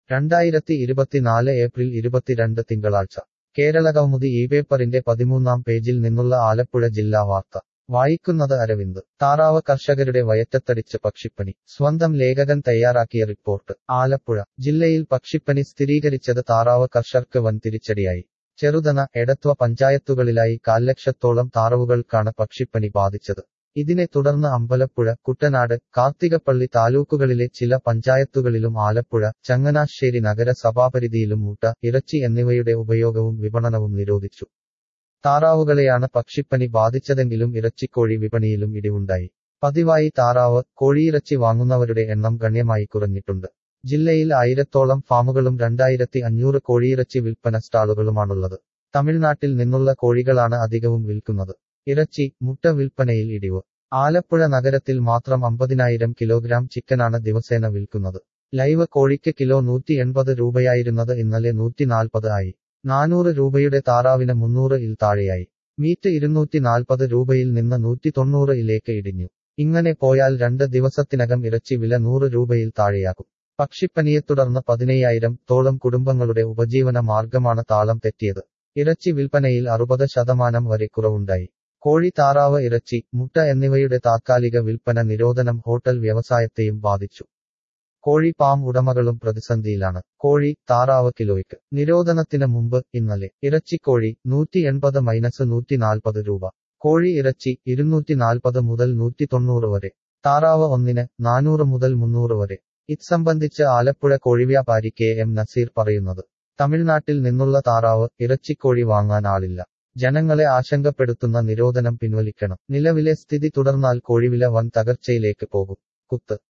രണ്ടായിരത്തി ഇരുപത്തിനാല് ഏപ്രിൽ ഇരുപത്തിരണ്ട് തിങ്കളാഴ്ച കേരളകൗമുദി ഈ പേപ്പറിന്റെ പതിമൂന്നാം പേജിൽ നിന്നുള്ള ആലപ്പുഴ ജില്ലാ വാർത്ത വായിക്കുന്നത് അരവിന്ദ് താറാവ് കർഷകരുടെ വയറ്റത്തടിച്ച് പക്ഷിപ്പനി സ്വന്തം ലേഖകൻ തയ്യാറാക്കിയ റിപ്പോർട്ട് ആലപ്പുഴ ജില്ലയിൽ പക്ഷിപ്പനി സ്ഥിരീകരിച്ചത് താറാവ് കർഷകർക്ക് വൻ തിരിച്ചടിയായി ചെറുതന എടത്വ പഞ്ചായത്തുകളിലായി കാൽലക്ഷത്തോളം താറാവുകൾക്കാണ് പക്ഷിപ്പനി ബാധിച്ചത് ഇതിനെ തുടർന്ന് അമ്പലപ്പുഴ കുട്ടനാട് കാർത്തികപ്പള്ളി താലൂക്കുകളിലെ ചില പഞ്ചായത്തുകളിലും ആലപ്പുഴ ചങ്ങനാശ്ശേരി നഗരസഭാപരിധിയിലും മുട്ട ഇറച്ചി എന്നിവയുടെ ഉപയോഗവും വിപണനവും നിരോധിച്ചു താറാവുകളെയാണ് പക്ഷിപ്പനി ബാധിച്ചതെങ്കിലും ഇറച്ചിക്കോഴി വിപണിയിലും ഇടിവുണ്ടായി പതിവായി താറാവ് കോഴിയിറച്ചി വാങ്ങുന്നവരുടെ എണ്ണം ഗണ്യമായി കുറഞ്ഞിട്ടുണ്ട് ജില്ലയിൽ ആയിരത്തോളം ഫാമുകളും രണ്ടായിരത്തി അഞ്ഞൂറ് കോഴിയിറച്ചി വിൽപ്പന സ്റ്റാളുകളുമാണുള്ളത് തമിഴ്നാട്ടിൽ നിന്നുള്ള കോഴികളാണ് അധികവും വിൽക്കുന്നത് ഇറച്ചി മുട്ട വിൽപ്പനയിൽ ഇടിവ് ആലപ്പുഴ നഗരത്തിൽ മാത്രം അമ്പതിനായിരം കിലോഗ്രാം ചിക്കനാണ് ദിവസേന വിൽക്കുന്നത് ലൈവ് കോഴിക്ക് കിലോ നൂറ്റി എൺപത് രൂപയായിരുന്നത് ഇന്നലെ നൂറ്റി നാൽപ്പത് ആയി നാനൂറ് രൂപയുടെ താറാവിന് മുന്നൂറ് ഇൽ താഴെയായി മീറ്റ് ഇരുന്നൂറ്റി നാൽപ്പത് രൂപയിൽ നിന്ന് നൂറ്റി തൊണ്ണൂറ് ഇലേക്ക് ഇടിഞ്ഞു ഇങ്ങനെ പോയാൽ രണ്ട് ദിവസത്തിനകം ഇറച്ചി വില നൂറ് രൂപയിൽ താഴെയാകും പക്ഷിപ്പനിയെ തുടർന്ന് പതിനയ്യായിരം തോളം കുടുംബങ്ങളുടെ ഉപജീവന മാർഗമാണ് താളം തെറ്റിയത് ഇറച്ചി വിൽപ്പനയിൽ അറുപത് ശതമാനം വരെ കുറവുണ്ടായി കോഴി താറാവ് ഇറച്ചി മുട്ട എന്നിവയുടെ താത്കാലിക വിൽപ്പന നിരോധനം ഹോട്ടൽ വ്യവസായത്തെയും ബാധിച്ചു കോഴി പാം ഉടമകളും പ്രതിസന്ധിയിലാണ് കോഴി താറാവ് കിലോയ്ക്ക് നിരോധനത്തിന് മുമ്പ് ഇന്നലെ ഇറച്ചിക്കോഴി നൂറ്റി എൺപത് മൈനസ് നൂറ്റി നാൽപ്പത് രൂപ കോഴി ഇറച്ചി ഇരുന്നൂറ്റി നാൽപ്പത് മുതൽ നൂറ്റി തൊണ്ണൂറ് വരെ താറാവ് ഒന്നിന് നാനൂറ് മുതൽ മുന്നൂറ് വരെ ഇത് സംബന്ധിച്ച് ആലപ്പുഴ കോഴിവ്യാപാരി കെ എം നസീർ പറയുന്നത് തമിഴ്നാട്ടിൽ നിന്നുള്ള താറാവ് ഇറച്ചിക്കോഴി വാങ്ങാൻ ആളില്ല ജനങ്ങളെ ആശങ്കപ്പെടുത്തുന്ന നിരോധനം പിൻവലിക്കണം നിലവിലെ സ്ഥിതി തുടർന്നാൽ കോഴിവില വൻ തകർച്ചയിലേക്ക് പോകും കുത്ത്